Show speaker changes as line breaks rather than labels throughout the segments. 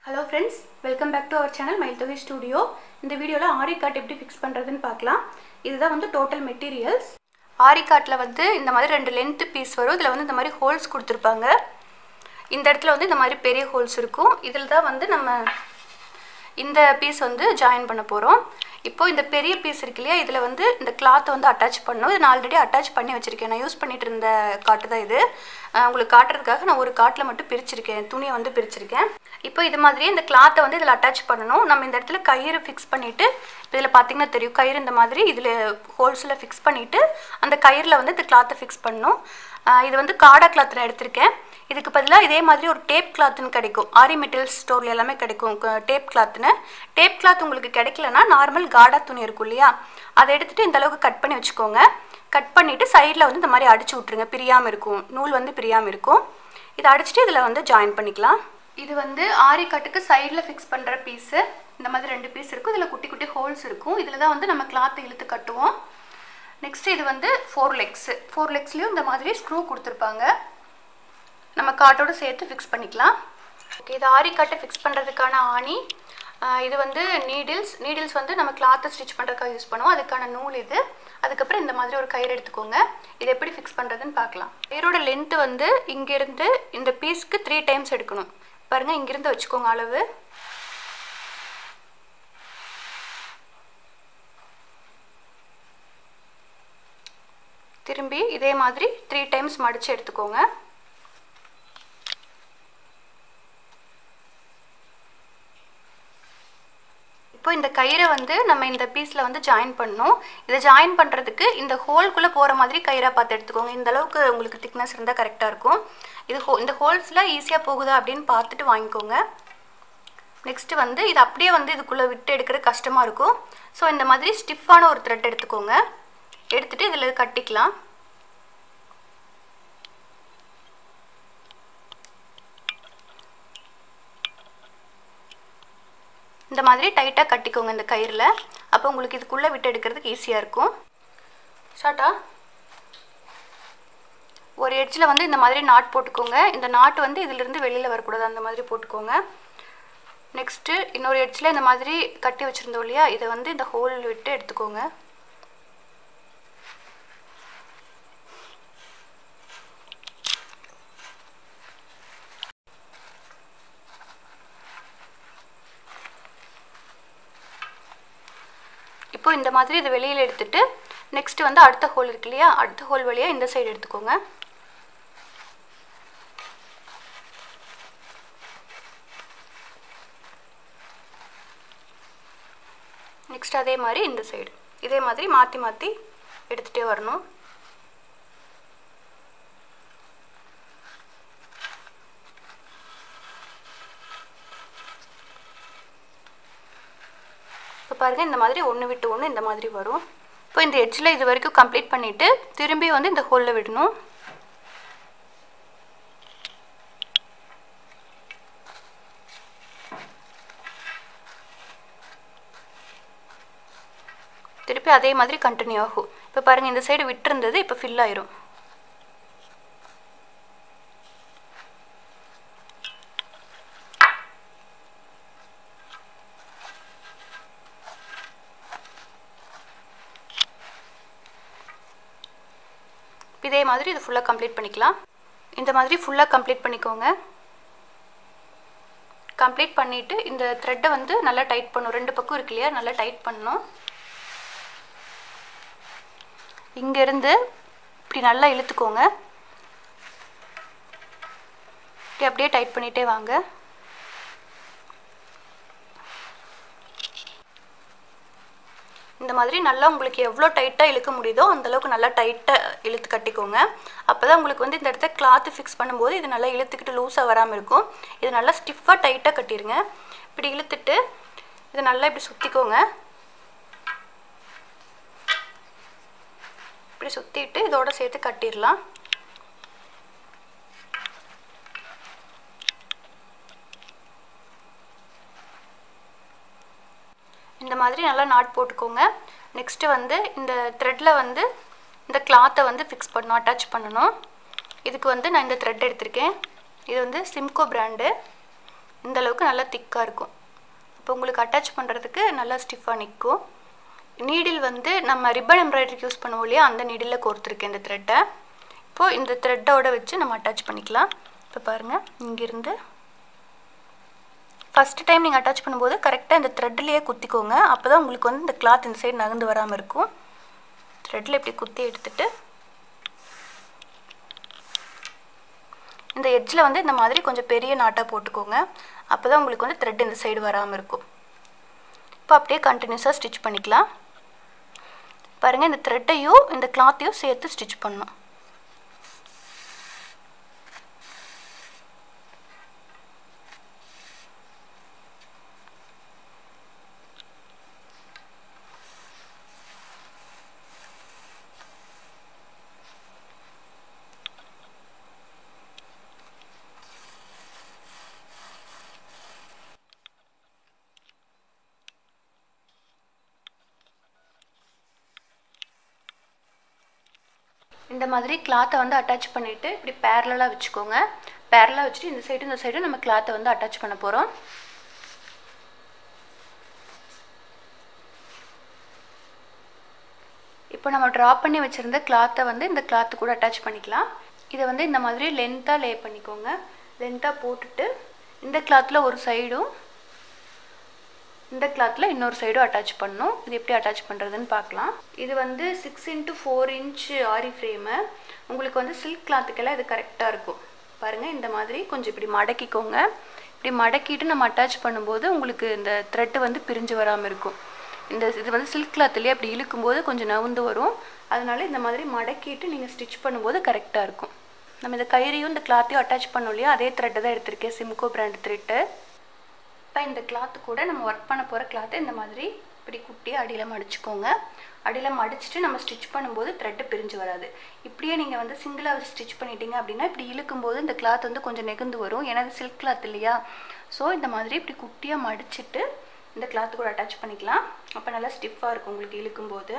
hello friends welcome back to our channel Mayil Thogai studio இந்த வீடியோவில் ஆரி card எப்படி ஃபிக்ஸ் பண்ணுறதுன்னு பார்க்கலாம் இதுதான் வந்து டோட்டல் மெட்டீரியல்ஸ் ஆரி கார்ட்டில் வந்து இந்த மாதிரி ரெண்டு லென்த்து பீஸ் வரும் இதில் வந்து இந்த மாதிரி ஹோல்ஸ் கொடுத்துருப்பாங்க இந்த இடத்துல வந்து இந்த மாதிரி பெரிய ஹோல்ஸ் இருக்கும் இதில் தான் வந்து நம்ம இந்த பீஸ் வந்து ஜாயின் பண்ண போகிறோம் இப்போது இந்த பெரிய பீஸ் இருக்கு இல்லையா இதில் வந்து இந்த கிளாத்தை வந்து அட்டாச் பண்ணணும் இது நான் ஆல்ரெடி அட்டாச் பண்ணி வச்சுருக்கேன் நான் யூஸ் பண்ணிட்டு இருந்த காட்டு தான் இது அஹ் உங்களுக்கு காட்டுறதுக்காக நான் ஒரு காட்டில் மட்டும் பிரிச்சிருக்கேன் துணியை வந்து பிரிச்சிருக்கேன் இப்போ இது மாதிரியே இந்த கிளாத்தை வந்து இதில் அட்டாச் பண்ணணும் நம்ம இந்த இடத்துல கயிறு ஃபிக்ஸ் பண்ணிவிட்டு இதில் பார்த்தீங்கன்னா தெரியும் கயிறு இந்த மாதிரி இதில் ஹோல்ஸில் ஃபிக்ஸ் பண்ணிவிட்டு அந்த கயிறில் வந்து இந்த கிளாத்தை ஃபிக்ஸ் பண்ணணும் அஹ் இது வந்து காடா கிளாத் நான் எடுத்திருக்கேன் இதுக்கு பதிலாக இதே மாதிரி ஒரு டேப் கிளாத்துன்னு கிடைக்கும் ஆரி மெட்டீரியல் ஸ்டோரில் எல்லாமே கிடைக்கும் டேப் கிளாத்துன்னு டேப் கிளாத் உங்களுக்கு கிடைக்கலனா நார்மல் காடா துணி இருக்கும் இல்லையா அதை எடுத்துகிட்டு இந்த அளவுக்கு கட் பண்ணி வச்சுக்கோங்க கட் பண்ணிவிட்டு சைடில் வந்து இந்த மாதிரி அடிச்சு விட்ருங்க பிரியாமல் இருக்கும் நூல் வந்து பிரியாமல் இருக்கும் இதை அடிச்சுட்டு இதில் வந்து ஜாயின் பண்ணிக்கலாம் இது வந்து ஆரி கட்டுக்கு சைடில் ஃபிக்ஸ் பண்ணுற பீஸு இந்த மாதிரி ரெண்டு பீஸ் இருக்கும் இதில் குட்டி குட்டி ஹோல்ஸ் இருக்கும் இதில் தான் வந்து நம்ம கிளாத்தை இழுத்து கட்டுவோம் நெக்ஸ்ட் இது வந்து ஃபோர் லெக்ஸு ஃபோர் லெக்ஸ்லேயும் இந்த மாதிரி ஸ்க்ரூ கொடுத்துருப்பாங்க நம்ம காட்டோடு சேர்த்து ஃபிக்ஸ் பண்ணிக்கலாம் ஓகே இது ஆரி காட்டை ஃபிக்ஸ் பண்ணுறதுக்கான ஆணி ஆஹ் இது வந்து நீடில்ஸ் நீடில்ஸ் வந்து நம்ம கிளாத்தை ஸ்டிச் பண்ணுறதுக்காக யூஸ் பண்ணுவோம் அதுக்கான நூல் இது அதுக்கப்புறம் இந்த மாதிரி ஒரு கயிறு எடுத்துக்கோங்க இது எப்படி ஃபிக்ஸ் பண்ணுறதுன்னு பார்க்கலாம் கயிறோட லென்த்து வந்து இங்கேருந்து இந்த பீஸ்க்கு த்ரீ டைம்ஸ் எடுக்கணும் பாருங்கள் இங்கேருந்து வச்சுக்கோங்க அளவு திரும்பி இதே மாதிரி த்ரீ டைம்ஸ் மடித்து எடுத்துக்கோங்க இப்போ இந்த கயிறை வந்து நம்ம இந்த பீஸில் வந்து ஜாயின் பண்ணணும் இதை ஜாயின் பண்ணுறதுக்கு இந்த ஹோல்குள்ளே போகிற மாதிரி கயிறாக பார்த்து எடுத்துக்கோங்க இந்த அளவுக்கு உங்களுக்கு திக்னஸ் இருந்தால் கரெக்டாக இருக்கும் இது ஹோ இந்த ஹோல்ஸில் ஈஸியாக போகுதா அப்படின்னு பார்த்துட்டு வாங்கிக்கோங்க நெக்ஸ்ட்டு வந்து இது அப்படியே வந்து இதுக்குள்ளே விட்டு எடுக்கிற கஷ்டமாக இருக்கும் ஸோ இந்த மாதிரி ஸ்டிஃபான ஒரு த்ரெட் எடுத்துக்கோங்க எடுத்துகிட்டு இதில் கட்டிக்கலாம் இந்த மாதிரி டைட்டாக கட்டிக்கோங்க இந்த கயிறில் அப்போ உங்களுக்கு இதுக்குள்ளே விட்டு எடுக்கிறதுக்கு ஈஸியாக இருக்கும் ஷார்ட்டா ஒரு எட்ஜில் வந்து இந்த மாதிரி நாட் போட்டுக்கோங்க இந்த நாட் வந்து இதிலிருந்து வெளியில் வரக்கூடாது அந்த மாதிரி போட்டுக்கோங்க நெக்ஸ்ட்டு இன்னொரு எட்ஜில் இந்த மாதிரி கட்டி வச்சுருந்தோம் இல்லையா இதை வந்து இந்த ஹோல் விட்டு எடுத்துக்கோங்க இப்போ இந்த மாதிரி இதை வெளியில் எடுத்துட்டு நெக்ஸ்ட் வந்து அடுத்த ஹோல் இருக்கு இல்லையா அடுத்த ஹோல் வழியாக இந்த சைடு எடுத்துக்கோங்க நெக்ஸ்ட் அதே மாதிரி இந்த சைடு இதே மாதிரி மாற்றி மாற்றி எடுத்துகிட்டே வரணும் இப்போ பாருங்கள் இந்த மாதிரி ஒன்று விட்டு ஒன்று இந்த மாதிரி வரும் இப்போ இந்த எட்ஜில் இது வரைக்கும் கம்ப்ளீட் பண்ணிவிட்டு திரும்பி வந்து இந்த ஹோலில் விடணும் திருப்பி அதே மாதிரி கண்டினியூ ஆகும் இப்போ பாருங்கள் இந்த சைடு விட்டுருந்தது இப்போ ஃபில் ஆயிரும் இதே மாதிரி இது ஃபுல்லாக கம்ப்ளீட் பண்ணிக்கலாம் இந்த மாதிரி ஃபுல்லாக கம்ப்ளீட் பண்ணிக்கோங்க கம்ப்ளீட் பண்ணிவிட்டு இந்த த்ரெட்டை வந்து நல்லா டைட் பண்ணும் ரெண்டு பக்கம் இருக்கு இல்லையா நல்லா டைட் பண்ணணும் இங்கேருந்து இப்படி நல்லா இழுத்துக்கோங்க இப்படி அப்படியே டைட் பண்ணிகிட்டே வாங்க இந்த மாதிரி நல்லா உங்களுக்கு எவ்வளோ டைட்டாக இழுக்க முடியுதோ அந்தளவுக்கு நல்லா டைட்டாக இழுத்து கட்டிக்கோங்க அப்போ தான் உங்களுக்கு வந்து இந்த இடத்த கிளாத்து ஃபிக்ஸ் பண்ணும்போது இது நல்லா இழுத்துக்கிட்டு லூஸாக வராமல் இருக்கும் இது நல்லா ஸ்டிஃபாக டைட்டாக கட்டிடுங்க இப்படி இழுத்துட்டு இதை நல்லா இப்படி சுற்றிக்கோங்க இப்படி சுற்றிட்டு இதோட சேர்த்து கட்டிடலாம் இந்த மாதிரி நல்லா நாட் போட்டுக்கோங்க நெக்ஸ்ட்டு வந்து இந்த த்ரெட்டில் வந்து இந்த கிளாத்தை வந்து ஃபிக்ஸ் பண்ணணும் அட்டாச் பண்ணணும் இதுக்கு வந்து நான் இந்த த்ரெட் எடுத்திருக்கேன் இது வந்து சிம்கோ பிராண்டு இந்த அளவுக்கு நல்லா திக்காக இருக்கும் இப்போ உங்களுக்கு அட்டாச் பண்ணுறதுக்கு நல்லா ஸ்டிஃபாக நிற்கும் நீடில் வந்து நம்ம ரிப்பன் எம்ப்ராய்டரிக்கு யூஸ் பண்ணுவோம் இல்லையா அந்த நீடில் கோர்த்துருக்கேன் இந்த த்ரெட்டை இப்போது இந்த த்ரெட்டோட வச்சு நம்ம அட்டாச் பண்ணிக்கலாம் இப்போ பாருங்கள் இங்கேருந்து ஃபஸ்ட்டு டைம் நீங்கள் அட்டாச் பண்ணும்போது கரெக்டாக இந்த த்ரெட்லேயே குத்திக்கோங்க அப்போ தான் உங்களுக்கு வந்து இந்த கிளாத் இந்த சைடு நகர்ந்து வராமல் இருக்கும் த்ரெட்டில் இப்படி குத்தி எடுத்துட்டு இந்த எட்ஜில் வந்து இந்த மாதிரி கொஞ்சம் பெரிய நாட்டாக போட்டுக்கோங்க அப்போ தான் உங்களுக்கு வந்து த்ரெட் இந்த சைடு வராமல் இருக்கும் இப்போ அப்படியே கண்டினியூஸாக ஸ்டிச் பண்ணிக்கலாம் பாருங்கள் இந்த த்ரெட்டையும் இந்த கிளாத்தையும் சேர்த்து ஸ்டிச் பண்ணணும் இந்த மாதிரி கிளாத்தை வந்து அட்டாச் பண்ணிவிட்டு இப்படி பேரலாக வச்சுக்கோங்க பேரலாக வச்சுட்டு இந்த சைடு இந்த சைடு நம்ம கிளாத்தை வந்து அட்டாச் பண்ண போகிறோம் இப்போ நம்ம ட்ரா பண்ணி வச்சுருந்த கிளாத்தை வந்து இந்த கிளாத்து கூட அட்டாச் பண்ணிக்கலாம் இதை வந்து இந்த மாதிரி லென்த்தாக லே பண்ணிக்கோங்க லென்த்தாக போட்டுட்டு இந்த கிளாத்தில் ஒரு சைடும் இந்த கிளாத்தில் இன்னொரு சைடும் அட்டாச் பண்ணணும் இது எப்படி அட்டாச் பண்ணுறதுன்னு பார்க்கலாம் இது வந்து six into four inch aari frame உங்களுக்கு வந்து சில்க் கிளாத்துக்கெல்லாம் இது கரெக்டாக இருக்கும் பாருங்கள் இந்த மாதிரி கொஞ்சம் இப்படி மடக்கிக்கோங்க இப்படி மடக்கிட்டு நம்ம அட்டாச் பண்ணும்போது உங்களுக்கு இந்த த்ரெட்டு வந்து பிரிஞ்சு வராமல் இருக்கும் இந்த இது வந்து சில்க் கிளாத்துலேயே அப்படி இழுக்கும்போது கொஞ்சம் நவுந்து வரும் அதனால இந்த மாதிரி மடக்கிட்டு நீங்கள் ஸ்டிச் பண்ணும்போது கரெக்டாக இருக்கும் நம்ம இந்த கயிறையும் இந்த கிளாத்தையும் அட்டாச் பண்ணோம் இல்லையா அதே த்ரெட்டை தான் எடுத்திருக்கேன் சிம்கோ பிராண்ட் த்ரெட்டு இப்போ இந்த கிளாத்து கூட நம்ம ஒர்க் பண்ண போகிற கிளாத்தை இந்த மாதிரி இப்படி குட்டி அடியில் மடிச்சுக்கோங்க அடியில் மடிச்சுட்டு நம்ம ஸ்டிச் பண்ணும்போது த்ரெட்டு பிரிஞ்சு வராது இப்படியே நீங்கள் வந்து சிங்கிளாக ஸ்டிச் பண்ணிட்டீங்க அப்படின்னா இப்படி இழுக்கும்போது இந்த கிளாத் வந்து கொஞ்சம் நெகுந்து வரும் ஏன்னா இது சில்க் கிளாத் இல்லையா ஸோ இந்த மாதிரி இப்படி குட்டியாக மடிச்சுட்டு இந்த கிளாத்து கூட அட்டாச் பண்ணிக்கலாம் அப்போ நல்லா ஸ்டிஃபாக இருக்கும் உங்களுக்கு இழுக்கும்போது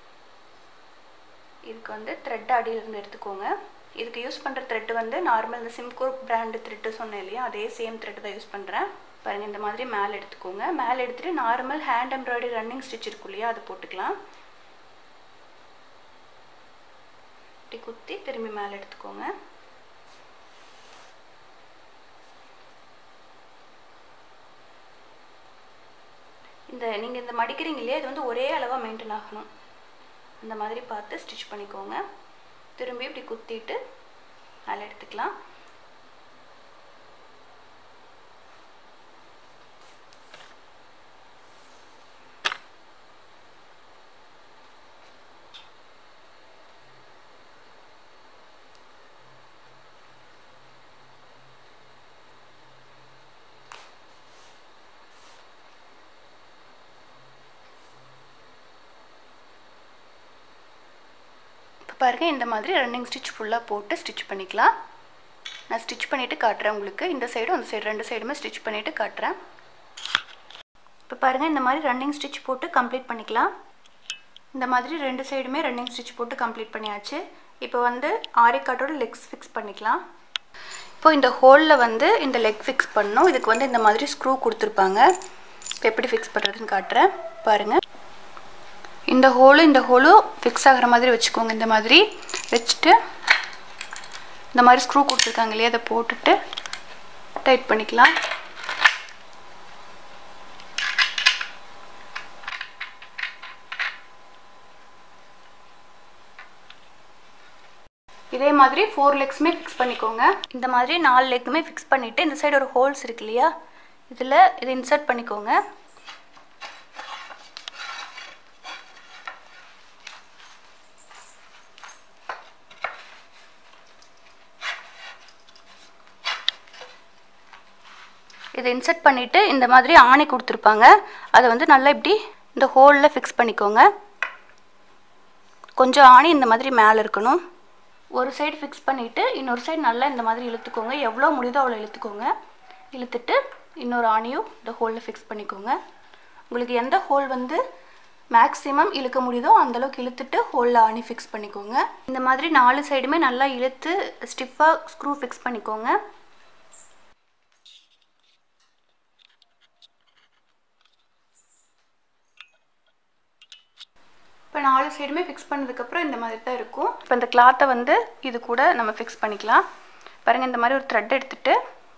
இதுக்கு வந்து த்ரெட் அடியிலிருந்து எடுத்துக்கோங்க இதுக்கு யூஸ் பண்ணுற த்ரெட்டு வந்து நார்மல் இந்த சிம்கோ பிராண்டு த்ரெட்டு சொன்னேன் இல்லையா அதே சேம் த்ரெட்டு தான் யூஸ் பண்ணுறேன் பாருங்கள் இந்த மாதிரி மேலே எடுத்துக்கோங்க மேலே எடுத்துகிட்டு normal hand embroidery running stitch இருக்கும் இல்லையா அதை போட்டுக்கலாம் இப்படி குத்தி திரும்பி மேலே எடுத்துக்கோங்க இந்த நீங்கள் இந்த மடிக்கிறீங்க இல்லையா இது வந்து ஒரே அளவாக மெயின்டைன் ஆகணும் அந்த மாதிரி பார்த்து ஸ்டிச் பண்ணிக்கோங்க திரும்பி இப்படி குத்திட்டு மேலே எடுத்துக்கலாம் இப்போ பாருங்கள் இந்த மாதிரி ரன்னிங் ஸ்டிச் ஃபுல்லாக போட்டு ஸ்டிச் பண்ணிக்கலாம் நான் ஸ்டிச் பண்ணிவிட்டு காட்டுறேன் உங்களுக்கு இந்த சைடும் அந்த சைடு ரெண்டு சைடுமே ஸ்டிச் பண்ணிவிட்டு காட்டுறேன் இப்போ பாருங்கள் இந்த மாதிரி ரன்னிங் ஸ்டிச் போட்டு கம்ப்ளீட் பண்ணிக்கலாம் இந்த மாதிரி ரெண்டு சைடுமே ரன்னிங் ஸ்டிச் போட்டு கம்ப்ளீட் பண்ணியாச்சு இப்போ வந்து ஆரிக்காட்டோட லெக்ஸ் ஃபிக்ஸ் பண்ணிக்கலாம் இப்போ இந்த ஹோலில் வந்து இந்த லெக் ஃபிக்ஸ் பண்ணணும் இதுக்கு வந்து இந்த மாதிரி ஸ்க்ரூ கொடுத்துருப்பாங்க இப்போ எப்படி ஃபிக்ஸ் பண்ணுறதுன்னு காட்டுறேன் பாருங்கள் இந்த ஹோலும் இந்த ஹோலும் ஃபிக்ஸ் ஆகிற மாதிரி வச்சுக்கோங்க இந்த மாதிரி வச்சுட்டு இந்த மாதிரி ஸ்க்ரூ கொடுத்துருக்காங்க இல்லையா அதை போட்டுட்டு டைட் பண்ணிக்கலாம் இதே மாதிரி ஃபோர் லெக்ஸுமே ஃபிக்ஸ் பண்ணிக்கோங்க இந்த மாதிரி நாலு லெக்குமே ஃபிக்ஸ் பண்ணிவிட்டு இந்த சைடு ஒரு ஹோல்ஸ் இருக்கு இல்லையா இதில் இதை இன்சர்ட் பண்ணிக்கோங்க இதை இன்சர்ட் பண்ணிவிட்டு இந்த மாதிரி ஆணி கொடுத்துருப்பாங்க அதை வந்து நல்லா இப்படி இந்த ஹோலில் ஃபிக்ஸ் பண்ணிக்கோங்க கொஞ்சம் ஆணி இந்த மாதிரி மேலே இருக்கணும் ஒரு சைடு ஃபிக்ஸ் பண்ணிவிட்டு இன்னொரு சைடு நல்லா இந்த மாதிரி இழுத்துக்கோங்க எவ்வளோ முடியுதோ அவ்வளோ இழுத்துக்கோங்க இழுத்துட்டு இன்னொரு ஆணியும் இந்த ஹோலில் ஃபிக்ஸ் பண்ணிக்கோங்க உங்களுக்கு எந்த ஹோல் வந்து மேக்ஸிமம் இழுக்க முடியுதோ அந்தளவுக்கு இழுத்துட்டு ஹோலில் ஆணி ஃபிக்ஸ் பண்ணிக்கோங்க இந்த மாதிரி நாலு சைடுமே நல்லா இழுத்து ஸ்டிஃபாக ஸ்க்ரூ ஃபிக்ஸ் பண்ணிக்கோங்க இப்போ நாலு சைடுமே ஃபிக்ஸ் பண்ணதுக்கப்புறம் இந்த மாதிரி தான் இருக்கும் இப்போ இந்த கிளாத்தை வந்து இது கூட நம்ம ஃபிக்ஸ் பண்ணிக்கலாம் பாருங்கள் இந்த மாதிரி ஒரு த்ரெட் எடுத்துட்டு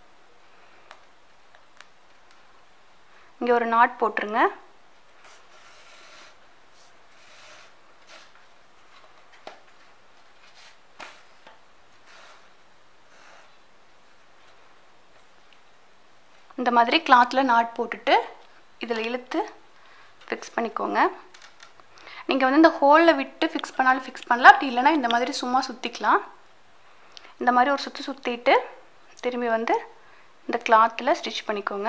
இங்கே ஒரு நாட் போட்டுருங்க இந்த மாதிரி கிளாத்தில் நாட் போட்டுட்டு இதில் இழுத்து ஃபிக்ஸ் பண்ணிக்கோங்க நீங்கள் வந்து இந்த ஹோலில் விட்டு ஃபிக்ஸ் பண்ணாலும் ஃபிக்ஸ் பண்ணலாம் அப்படி இல்லைனா இந்த மாதிரி சும்மா சுற்றிக்கலாம் இந்த மாதிரி ஒரு சுற்றி சுற்றிட்டு திரும்பி வந்து இந்த கிளாத்தில் ஸ்டிச் பண்ணிக்கோங்க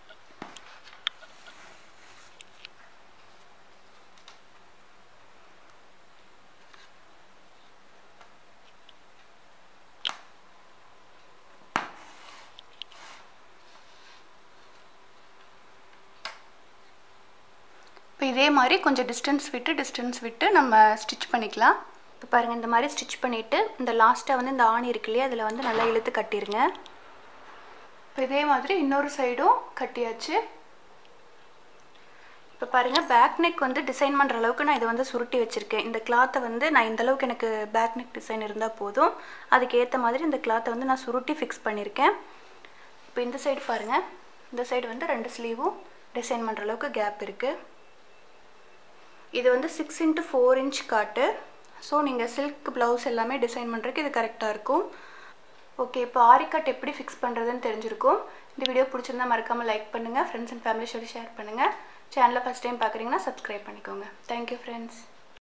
இப்போ இதே மாதிரி கொஞ்சம் டிஸ்டன்ஸ் விட்டு டிஸ்டன்ஸ் விட்டு நம்ம ஸ்டிச் பண்ணிக்கலாம் இப்போ பாருங்கள் இந்த மாதிரி ஸ்டிச் பண்ணிவிட்டு இந்த லாஸ்ட்டாக வந்து இந்த ஆணி இருக்கு இல்லையா அதில் வந்து நல்லா இழுத்து கட்டிடுங்க இப்போ இதே மாதிரி இன்னொரு சைடும் கட்டியாச்சு இப்போ பாருங்கள் பேக் நெக் வந்து டிசைன் பண்ணுற அளவுக்கு நான் இதை வந்து சுருட்டி வச்சுருக்கேன் இந்த கிளாத்தை வந்து நான் இந்த அளவுக்கு எனக்கு பேக் நெக் டிசைன் இருந்தால் போதும் அதுக்கு ஏற்ற மாதிரி இந்த கிளாத்தை வந்து நான் சுருட்டி ஃபிக்ஸ் பண்ணியிருக்கேன் இப்போ இந்த சைடு பாருங்கள் இந்த சைடு வந்து ரெண்டு ஸ்லீவும் டிசைன் பண்ணுற அளவுக்கு கேப் இருக்குது இது வந்து சிக்ஸ் இன்ட்டு ஃபோர் இன்ச் காட்டு ஸோ நீங்கள் சில்க் ப்ளவுஸ் எல்லாமே டிசைன் பண்ணுறதுக்கு இது கரெக்டாக இருக்கும் ஓகே இப்போ ஆரி கட் எப்படி ஃபிக்ஸ் பண்ணுறதுன்னு தெரிஞ்சிருக்கும் இந்த வீடியோ பிடிச்சிருந்தா மறக்காமல் லைக் பண்ணுங்கள் ஃப்ரெண்ட்ஸ் அண்ட் ஃபேமிலி சொல்லி ஷேர் பண்ணுங்கள் சேனலை ஃபஸ்ட் டைம் பார்க்குறீங்கன்னா சப்ஸ்கிரைப் பண்ணிக்கோங்க தேங்க்யூ ஃப்ரெண்ட்ஸ்